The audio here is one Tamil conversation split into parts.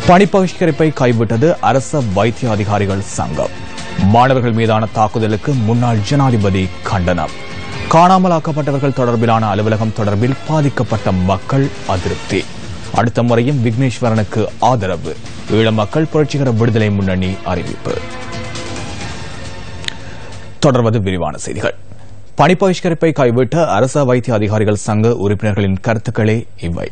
பணி பகிஷ்கரிப்பை கைவிட்டது அரச வைத்திய அதிகாரிகள் சங்கம் மாணவர்கள் மீதான தாக்குதலுக்கு முன்னாள் ஜனாதிபதி கண்டனம் காணாமலாக்கப்பட்டவர்கள் தொடர்பிலான அலுவலகம் தொடர்பில் பாதிக்கப்பட்ட மக்கள் அதிருப்தி அடுத்த முறையும் விக்னேஸ்வரனுக்கு ஆதரவு ஈழ மக்கள் புரட்சிகர விடுதலை முன்னணி அறிவிப்பு தொடர்வது விரிவான செய்திகள் பணி பகிஷ்கரிப்பை கைவிட்ட அரச வைத்திய அதிகாரிகள் சங்க உறுப்பினர்களின் கருத்துக்களே இவை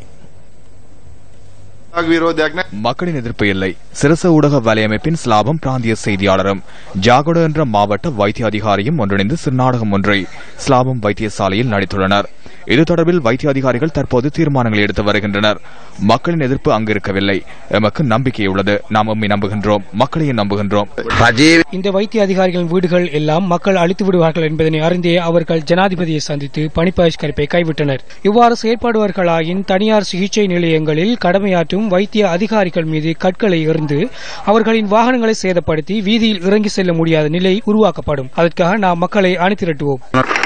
විරෝධයක් නෑ மக்களின் எதிர்ப்பு இல்லை சிரச ஊடக வலையமைப்பின் ஸ்லாபம் பிராந்திய செய்தியாளரும் ஜாகோட என்ற மாவட்ட வைத்திய அதிகாரியும் ஒன்றிணைந்து சிறுநாடகம் ஒன்றை ஸ்லாபம் வைத்தியசாலையில் நடித்துள்ளனர் இது தொடர்பில் வைத்திய அதிகாரிகள் தற்போது தீர்மானங்களை எடுத்து வருகின்றனர் மக்களின் எதிர்ப்பு அங்கு இருக்கவில்லை எமக்கு நம்பிக்கை உள்ளது நாம் எம்மை நம்புகின்றோம் மக்களையும் நம்புகின்றோம் இந்த வைத்திய அதிகாரிகளின் வீடுகள் எல்லாம் மக்கள் அழித்து விடுவார்கள் என்பதனை அறிந்தே அவர்கள் ஜனாதிபதியை சந்தித்து பணி பகிஷ்கரிப்பை கைவிட்டனர் இவ்வாறு செயற்படுவார்களாயின் தனியார் சிகிச்சை நிலையங்களில் கடமையாற்றும் வைத்திய அதிகாரிகள் மீது கற்களை எறிந்து அவர்களின் வாகனங்களை சேதப்படுத்தி வீதியில் இறங்கி செல்ல முடியாத நிலை உருவாக்கப்படும் அதற்காக நாம் மக்களை அணிதிரட்டுவோம்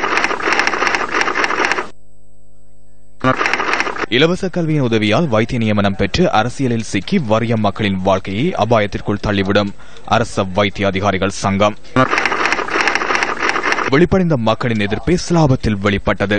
இலவச கல்வியின் உதவியால் வைத்திய நியமனம் பெற்று அரசியலில் சிக்கி வறிய மக்களின் வாழ்க்கையை அபாயத்திற்குள் தள்ளிவிடும் அரச வைத்திய அதிகாரிகள் சங்கம் வெளிப்படைந்த மக்களின் எதிர்ப்பே ஸ்லாபத்தில் வெளிப்பட்டது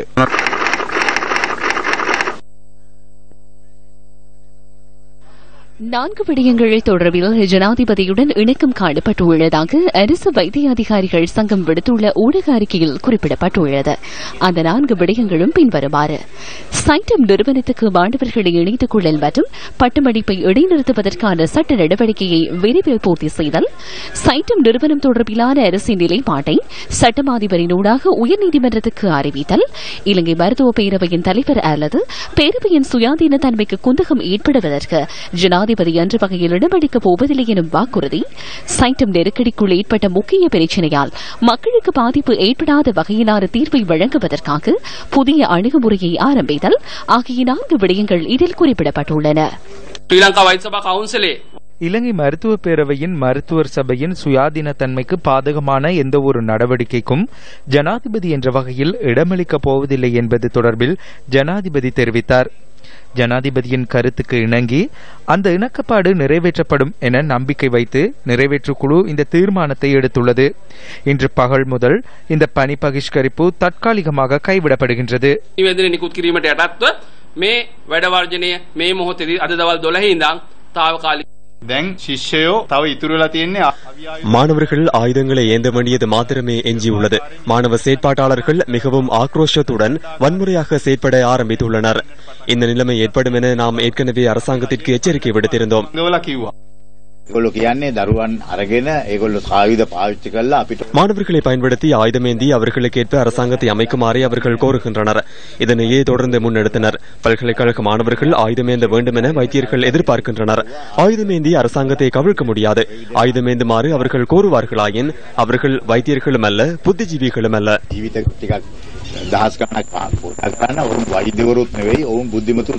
நான்கு விடயங்கள் தொடர்பில் ஜனாதிபதியுடன் இணக்கம் காணப்பட்டுள்ளதாக அரசு வைத்திய அதிகாரிகள் சங்கம் விடுத்துள்ள ஊடக அறிக்கையில் குறிப்பிடப்பட்டுள்ளது அந்த நான்கு விடயங்களும் பின்வருமாறு சைட்டம் நிறுவனத்துக்கு மாணவர்களை இணைத்துக் கொள்ளல் மற்றும் பட்டமளிப்பை இடைநிறுத்துவதற்கான சட்ட நடவடிக்கையை விரைவில் பூர்த்தி செய்தல் சைட்டம் நிறுவனம் தொடர்பிலான அரசின் நிலைப்பாட்டை சட்டமாதிபரினூடாக உயர்நீதிமன்றத்துக்கு அறிவித்தல் இலங்கை மருத்துவ பேரவையின் தலைவர் அல்லது பேரவையின் சுயாதீன தன்மைக்கு குந்தகம் ஏற்படுவதற்கு ஜனாதிபதி அன்று வகையில் இடமளிக்கப் போவதில்லை எனும் வாக்குறுதி சைட்டம் நெருக்கடிக்குள் ஏற்பட்ட முக்கிய பிரச்சினையால் மக்களுக்கு பாதிப்பு ஏற்படாத வகையிலான தீர்வை வழங்குவதற்காக புதிய அணுகுமுறையை ஆரம்பித்தல் ஆகிய நான்கு விடயங்கள் இதில் குறிப்பிடப்பட்டுள்ளன ශ්‍රී ලංකා වෛද්‍ය සභා කවුන්සිලේ இலங்கை மருத்துவ பேரவையின் மருத்துவர் சபையின் சுயாதீன தன்மைக்கு பாதகமான எந்த ஒரு நடவடிக்கைக்கும் ஜனாதிபதி என்ற வகையில் இடமளிக்கப் போவதில்லை என்பது தொடர்பில் ஜனாதிபதி தெரிவித்தார் ஜனாதிபதியின் கருத்துக்கு இணங்கி அந்த இணக்கப்பாடு நிறைவேற்றப்படும் என நம்பிக்கை வைத்து நிறைவேற்று குழு இந்த தீர்மானத்தை எடுத்துள்ளது இன்று பகல் முதல் இந்த பணி பகிஷ்கரிப்பு தற்காலிகமாக கைவிடப்படுகின்றது නිවේදන නිකුත් කිරීමට යටත්ව මේ වැඩවර්ජනය මේ මොහොතේදී අද දවල් 12 ඉඳන් తాවකාලික දැන් ශිෂ්‍යයෝ තව ඉතුරුලා තියෙන්නේ අවියායු மாணவர்கள் ஆயுதங்களை ஏந்த வேண்டியது மாத்திரமே எஞ்சியுள்ளது மாணவ செயற்பாட்டாளர்கள் மிகவும் ஆக்ரோஷத்துடன் வன்முறையாக செயற்பட ஆரம்பித்துள்ளனர் இந்த நிலைமை ஏற்படும் என நாம் ஏற்கனவே அரசாங்கத்திற்கு எச்சரிக்கை விடுத்திருந்தோம் ගවලා කිව්වා ඒගොල්ලෝ කියන්නේ දරුවන් අරගෙන ඒගොල්ලෝ ආයුධ පාවිච්චි කරලා අපිට மாணவர்களை பயன்படுத்தி ஆயுதமேந்தி அவர்களுக்கேற்ப அரசாங்கத்தை அமைக்குமாறு அவர்கள் கோருகின்றனர் இதனையே தொடர்ந்து முன்னெடுத்தனர் பல்கலைக்கழக மாணவர்கள் ஆயுதமேந்த வேண்டும் என வைத்தியர்கள் எதிர்பார்க்கின்றனர் ஆயுதமேந்தி அரசாங்கத்தை கவிழ்க்க முடியாது ஆயுதமேந்துமாறு அவர்கள் கோருவார்களாயின் அவர்கள் வைத்தியர்களும் அல்ல புத்திஜீவிகளும் அல்ல ජීවිත ටිකක් දහස් ගණනක් පොඩක් ගන්න ඔවුන් වෛද්‍යවරුත් නෙවෙයි ඔවුන් බුද්ධිමතුන්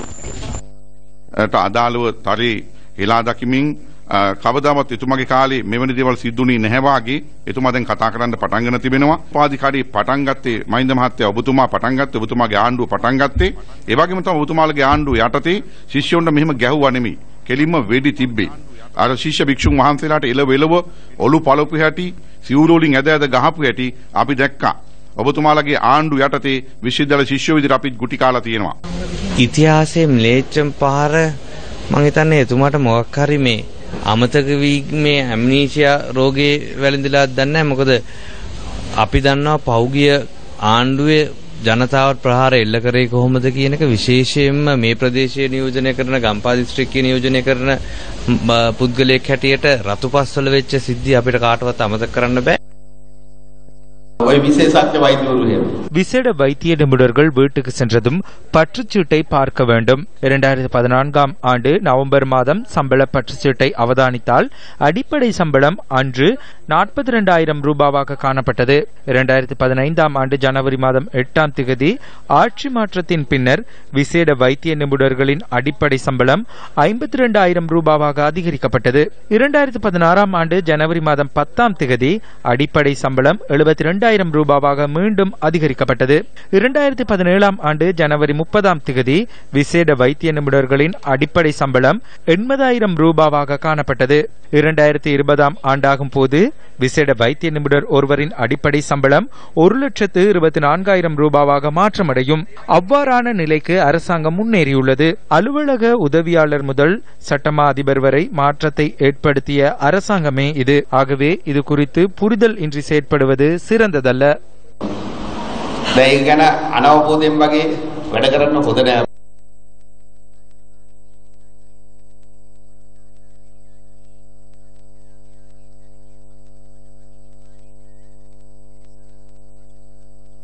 ට අදාළව තරේ හෙලා දකිමින් අ, කවදාවත් එතුමගේ කාලේ මෙවැනි දේවල් සිද්ධුනේ නැහැ වාගේ එතුමා දැන් කතා කරන්න පටන්ගෙන තිබෙනවා. උපාධිකාරී පටන් ගත්තේ මහින්ද මහත්තයා ඔබතුමා පටන් ගත්තේ ඔබතුමාගේ ආණ්ඩුව පටන් ගත්තේ. ඒ වගේම තමයි ඔබතුමාලගේ ආණ්ඩුව යටතේ ශිෂ්‍යයන්ට මෙහෙම ගැහුවා නෙමෙයි. කෙලින්ම වෙඩි තිබ්බේ. අර ශිෂ්‍ය භික්ෂුන් වහන්සේලාට එළව එළව ඔලු පළපු හැටි සිවුරු වලින් ඇද ඇද ගහපු හැටි අපි දැක්කා. ඔබතුමාලගේ ආණ්ඩු යටතේ විශ්වවිද්‍යාල ශිෂ්‍යයෝ විදිහට අපිත් ගුටි කාලා තියෙනවා. ඉතිහාසයේ ම්ලේච්ඡම් පහර මං හිතන්නේ එතුමාට මොකක් හරි මේ අමතක වීමේ ඇම්නීෂියා රෝගේ වැළඳිලා දන්නේ නැහැ මොකද අපි දන්නවා පෞගිය ආණ්ඩුවේ ජනතාවට ප්‍රහාර එල්ල කරේ කොහොමද කියන එක විශේෂයෙන්ම මේ ප්‍රදේශයේ නියෝජනය කරන ගම්පා දිස්ත්‍රික්කයේ නියෝජනය කරන ම, පුද්ගලයෙක් හැටියට රතුපස්වල වෙච්ච සිද්ධිය අපිට කාටවත් අමතක කරන්න බෑ ඔය විශේෂඥ වෛද්‍යවරු එහෙම விசேட வைத்திய நிபுணர்கள் வீட்டுக்கு சென்றதும் பற்றுச்சீட்டை பார்க்க வேண்டும் இரண்டாயிரத்தி பதினான்காம் ஆண்டு நவம்பர் மாதம் சம்பள பற்றுச்சீட்டை அவதானித்தால் அடிப்படை சம்பளம் அன்று நாற்பத்தி இரண்டாயிரம் ரூபாவாக காணப்பட்டது இரண்டாயிரத்தி பதினைந்தாம் ஆண்டு ஜனவரி மாதம் எட்டாம் திகதி ஆட்சி மாற்றத்தின் பின்னர் விசேட வைத்திய நிபுணர்களின் அடிப்படை சம்பளம் ஐம்பத்தி இரண்டாயிரம் ரூபாவாக அதிகரிக்கப்பட்டது இரண்டாயிரத்தி பதினாறாம் ஆண்டு ஜனவரி மாதம் பத்தாம் திகதி அடிப்படை சம்பளம் எழுபத்தி இரண்டாயிரம் ரூபாவாக மீண்டும் அதிகரிக்கப்பட்டது இரண்டாயிரத்தி பதினேழாம் ஆண்டு ஜனவரி முப்பதாம் திகதி விசேட வைத்திய நிபுணர்களின் அடிப்படை சம்பளம் எண்பதாயிரம் ரூபாவாக காணப்பட்டது இரண்டாயிரத்தி இருபதாம் ஆண்டாகும் போது விசேட வைத்திய நிபுணர் ஒருவரின் அடிப்படை சம்பளம் ஒரு லட்சத்து இருபத்தி நான்காயிரம் ரூபாவாக மாற்றமடையும் அவ்வாறான நிலைக்கு அரசாங்கம் முன்னேறியுள்ளது அலுவலக உதவியாளர் முதல் சட்டமா அதிபர் வரை மாற்றத்தை ஏற்படுத்திய அரசாங்கமே இது ஆகவே இது குறித்து புரிதல் இன்றி செயற்படுவது சிறந்ததல்ல දැන් ගැන අනවබෝධයෙන් වගේ වැඩ කරන්න හොඳ නෑ